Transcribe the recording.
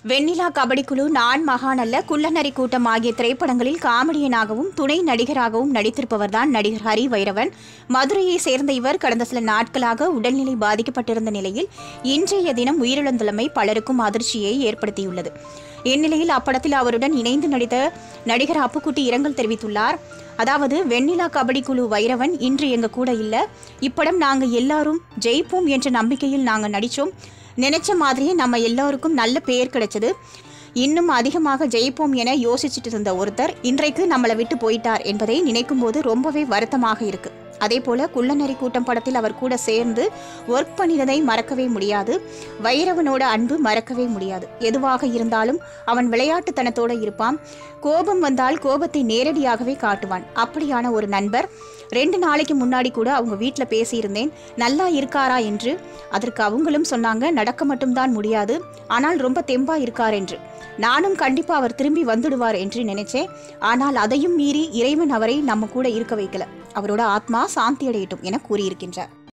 வெண்ணிலா கபடிக்குழு நான் மகாநல்ல குள்ளநரி கூட்டம் ஆகிய திரைப்படங்களில் காமெடியனாகவும் துணை நடிகராகவும் நடித்திருப்பவர்தான் நடிகர் ஹரி வைரவன் மதுரையை சேர்ந்த இவர் கடந்த சில நாட்களாக உடல்நிலை பாதிக்கப்பட்டிருந்த நிலையில் இன்றைய தினம் உயிரிழந்துள்ளமை பலருக்கும் அதிர்ச்சியை ஏற்படுத்தியுள்ளது இந்நிலையில் அப்படத்தில் அவருடன் இணைந்து நடித்த நடிகர் அப்புக்குட்டி இரங்கல் தெரிவித்துள்ளார் அதாவது வெண்ணிலா கபடி குழு வைரவன் இன்று எங்க கூட இல்ல இப்படம் நாங்க எல்லாரும் ஜெயிப்போம் என்ற நம்பிக்கையில் நாங்க நடிச்சோம் நினைச்ச மாதிரியே நம்ம எல்லாருக்கும் நல்ல பெயர் கிடைச்சது இன்னும் அதிகமாக ஜெயிப்போம் என யோசிச்சுட்டு இருந்த ஒருத்தர் இன்றைக்கு நம்மளை விட்டு போயிட்டார் என்பதை நினைக்கும் போது ரொம்பவே வருத்தமாக இருக்கு அதே போல குள்ளநரி கூட்டம் படத்தில் அவர் கூட சேர்ந்து ஒர்க் பண்ணினதை மறக்கவே முடியாது வைரவனோட அன்பு மறக்கவே முடியாது எதுவாக இருந்தாலும் அவன் விளையாட்டுத்தனத்தோட இருப்பான் கோபம் வந்தால் கோபத்தை நேரடியாகவே காட்டுவான் அப்படியான ஒரு நண்பர் ரெண்டு நாளைக்கு முன்னாடி கூட அவங்க வீட்டில் பேசியிருந்தேன் நல்லா இருக்காரா என்று அதற்கு அவங்களும் சொன்னாங்க நடக்க மட்டும்தான் முடியாது ஆனால் ரொம்ப தெம்பா இருக்கார் என்று நானும் கண்டிப்பா அவர் திரும்பி வந்துடுவார் என்று நினைச்சேன் ஆனால் அதையும் மீறி இறைவன் அவரை நம்ம கூட இருக்க வைக்கல அவரோட ஆத்மா சாந்தி அடையட்டும் என கூறியிருக்கின்றார்